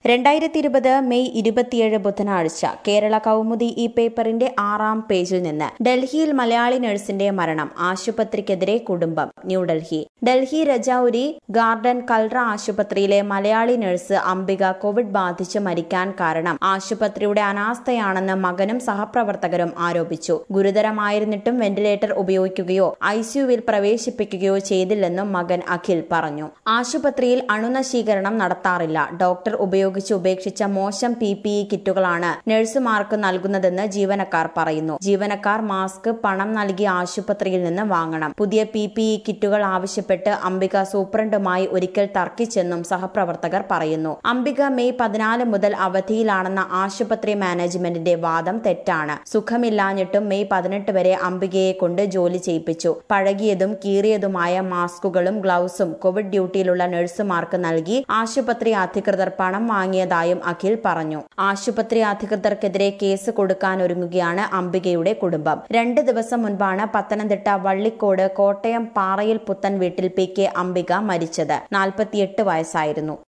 രണ്ടായിരത്തി ഇരുപത് മെയ് ഇരുപത്തിയേഴ് ബുധനാഴ്ച കേരള കൗമുദി ഈ പേപ്പറിന്റെ ആറാം പേജിൽ നിന്ന് ഡൽഹിയിൽ മലയാളി നഴ്സിന്റെ മരണം ആശുപത്രിക്കെതിരെ കുടുംബം ന്യൂഡൽഹി ഡൽഹി രജൌരി ഗാർഡൻ കൽറ ആശുപത്രിയിലെ മലയാളി നഴ്സ് അംബിക കോവിഡ് ബാധിച്ച് മരിക്കാൻ കാരണം ആശുപത്രിയുടെ അനാസ്ഥയാണെന്ന് മകനും സഹപ്രവർത്തകരും ആരോപിച്ചു ഗുരുതരമായിരുന്നിട്ടും വെന്റിലേറ്റർ ഉപയോഗിക്കുകയോ ഐസിയുവിൽ പ്രവേശിപ്പിക്കുകയോ ചെയ്തില്ലെന്നും മകൻ അഖിൽ പറഞ്ഞു ആശുപത്രിയിൽ അണുനശീകരണം നടത്താറില്ല ഡോക്ടർ ഉപയോഗിച്ച് ഉപേക്ഷിച്ച മോശം പി പി ഇ കിറ്റുകളാണ് നഴ്സുമാർക്ക് നൽകുന്നതെന്ന് ജീവനക്കാർ പറയുന്നു ജീവനക്കാർ മാസ്ക് പണം നൽകി ആശുപത്രിയിൽ നിന്ന് വാങ്ങണം പുതിയ പി പി ഇ കിറ്റുകൾ ആവശ്യപ്പെട്ട് അംബിക സൂപ്രണ്ടുമായി ഒരിക്കൽ തർക്കിച്ചെന്നും സഹപ്രവർത്തകർ പറയുന്നു അംബിക മെയ് പതിനാല് മുതൽ അവധിയിലാണെന്ന ആശുപത്രി മാനേജ്മെന്റിന്റെ വാദം തെറ്റാണ് സുഖമില്ലാഞ്ഞിട്ടും മെയ് പതിനെട്ട് വരെ അംബികയെ കൊണ്ട് ജോലി ചെയ്യിപ്പിച്ചു പഴകിയതും കീറിയതുമായ മാസ്കുകളും ഗ്ലൗസും കോവിഡ് ഡ്യൂട്ടിയിലുള്ള നഴ്സുമാർക്ക് നൽകി ആശുപത്രി അധികൃതർ പണം വാങ്ങിയതായും അഖിൽ പറഞ്ഞു ആശുപത്രി അധികൃതർക്കെതിരെ കേസ് കൊടുക്കാനൊരുങ്ങുകയാണ് അംബികയുടെ കുടുംബം രണ്ട് ദിവസം മുൻപാണ് പത്തനംതിട്ട വള്ളിക്കോട് കോട്ടയം പാറയിൽ പുത്തൻ വീട്ടിൽ പി കെ അംബിക മരിച്ചത് നാൽപ്പത്തിയെട്ട് വയസ്സായിരുന്നു